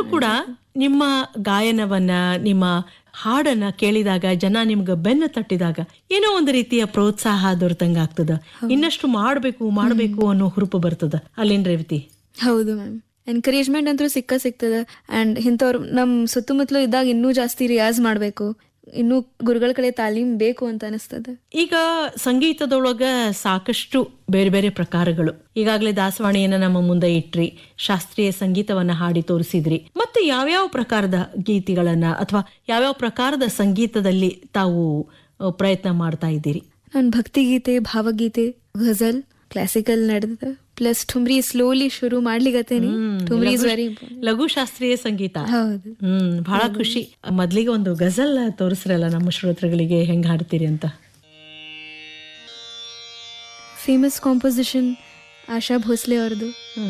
ಆದ್ರೂ ಕೂಡ ನಿಮ್ಮ ಗಾಯನವನ್ನ ನಿಮ್ಮ ಹಾಡನ್ನ ಕೇಳಿದಾಗ ಜನ ನಿಮ್ಗೆ ಬೆನ್ನ ತಟ್ಟಿದಾಗ ಏನೋ ಒಂದು ರೀತಿಯ ಪ್ರೋತ್ಸಾಹ ದೊರೆತಂಗ ಆಗ್ತದ ಇನ್ನಷ್ಟು ಮಾಡ್ಬೇಕು ಮಾಡ್ಬೇಕು ಅನ್ನೋ ಹುರುಪು ಬರ್ತದ ಅಲ್ಲೇನ್ ರೇವತಿ ಹೌದು ಮ್ಯಾಮ್ ಎನ್ಕರೇಜ್ಮೆಂಟ್ ಅಂತೂ ಸಿಕ್ಕ ಸಿಗ್ತದೆ ಆ್ಯಂಡ್ ಇಂಥವ್ರು ನಮ್ಮ ಸುತ್ತಮುತ್ತಲು ಇದ್ದಾಗ ಇನ್ನೂ ಜಾಸ್ತಿ ರಿಯಾಜ್ ಮಾಡಬೇಕು ಇನ್ನೂ ಗುರುಗಳ ಕಡೆ ತಾಲೀಮ್ ಬೇಕು ಅಂತ ಅನಿಸ್ತದೆ ಈಗ ಸಂಗೀತದೊಳಗ ಸಾಕಷ್ಟು ಬೇರೆ ಬೇರೆ ಪ್ರಕಾರಗಳು ಈಗಾಗಲೇ ದಾಸವಾಣಿಯನ್ನ ನಮ್ಮ ಮುಂದೆ ಇಟ್ರಿ ಶಾಸ್ತ್ರೀಯ ಸಂಗೀತವನ್ನ ಹಾಡಿ ತೋರಿಸಿದ್ರಿ ಮತ್ತೆ ಯಾವ್ಯಾವ ಪ್ರಕಾರದ ಗೀತೆಗಳನ್ನ ಅಥವಾ ಯಾವ್ಯಾವ ಪ್ರಕಾರದ ಸಂಗೀತದಲ್ಲಿ ತಾವು ಅ, ಪ್ರಯತ್ನ ಮಾಡ್ತಾ ಇದ್ದೀರಿ ನಾನು ಭಕ್ತಿಗೀತೆ ಭಾವಗೀತೆ ಘಜಲ್ ಕ್ಲಾಸಿಕಲ್ ನಡೆದ ಪ್ಲಸ್ ಠುಮ್ರಿ ಸ್ಲೋಲಿ ಶುರು ಮಾಡ್ಲಿಗತ್ತೇನಿ ಠುಮ್ರಿ ಇಸ್ ವೆರಿ ಲಘು ಶಾಸ್ತ್ರೀಯ ಸಂಗೀತ ಹೌದು ಹ್ಮ್ ಬಹಳ ಖುಷಿ ಮೊದ್ಲಿಗೆ ಒಂದು ಗಜಲ್ ತೋರಿಸ್ರಲ್ಲ ನಮ್ಮ ಶ್ರೋತೃಗಳಿಗೆ ಹೆಂಗ್ ಹಾಡ್ತೀರಿ ಅಂತ ಫೇಮಸ್ ಕಾಂಪೋಸಿಷನ್ ಆಶಾ ಭೋಸ್ಲೆ ಅವ್ರದ್ದು